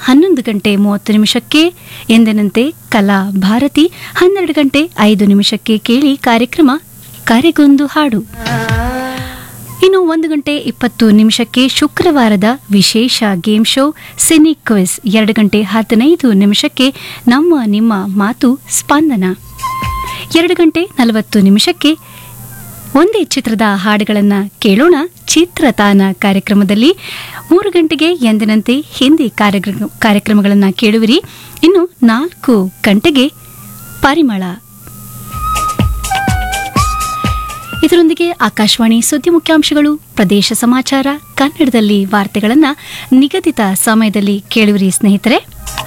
ಹನ್ನೊಂದು ಗಂಟೆ ಮೂವತ್ತು ನಿಮಿಷಕ್ಕೆ ಎಂದಿನಂತೆ ಕಲಾ ಭಾರತಿ ಹನ್ನೆರಡು ಗಂಟೆ ಐದು ನಿಮಿಷಕ್ಕೆ ಕೇಳಿ ಕಾರ್ಯಕ್ರಮ ಕರೆಗೊಂದು ಹಾಡು ಇನ್ನು ಒಂದು ಗಂಟೆ ಇಪ್ಪತ್ತು ನಿಮಿಷಕ್ಕೆ ಶುಕ್ರವಾರದ ವಿಶೇಷ ಗೇಮ್ ಶೋ ಸಿನಿ ಕ್ವಿಸ್ ಎರಡು ಗಂಟೆ ಹದಿನೈದು ನಿಮಿಷಕ್ಕೆ ನಮ್ಮ ನಿಮ್ಮ ಮಾತು ಸ್ಪಂದನ ಎರಡು ಗಂಟೆ ನಲವತ್ತು ನಿಮಿಷಕ್ಕೆ ಒಂದೇ ಚಿತ್ರದ ಹಾಡುಗಳನ್ನು ಕೇಳೋಣ ಚಿತ್ರತಾನ ಕಾರ್ಯಕ್ರಮದಲ್ಲಿ ಮೂರು ಗಂಟೆಗೆ ಎಂದಿನಂತೆ ಹಿಂದಿ ಕಾರ್ಯಕ್ರಮ ಕಾರ್ಯಕ್ರಮಗಳನ್ನು ಕೇಳುವಿರಿ ಇನ್ನು ನಾಲ್ಕು ಗಂಟೆಗೆ ಪರಿಮಳ ಇದರೊಂದಿಗೆ ಆಕಾಶವಾಣಿ ಸುದ್ದಿ ಮುಖ್ಯಾಂಶಗಳು ಪ್ರದೇಶ ಸಮಾಚಾರ ಕನ್ನಡದಲ್ಲಿ ವಾರ್ತೆಗಳನ್ನು ನಿಗದಿತ ಸಮಯದಲ್ಲಿ ಕೇಳುವಿರಿ ಸ್ನೇಹಿತರೆ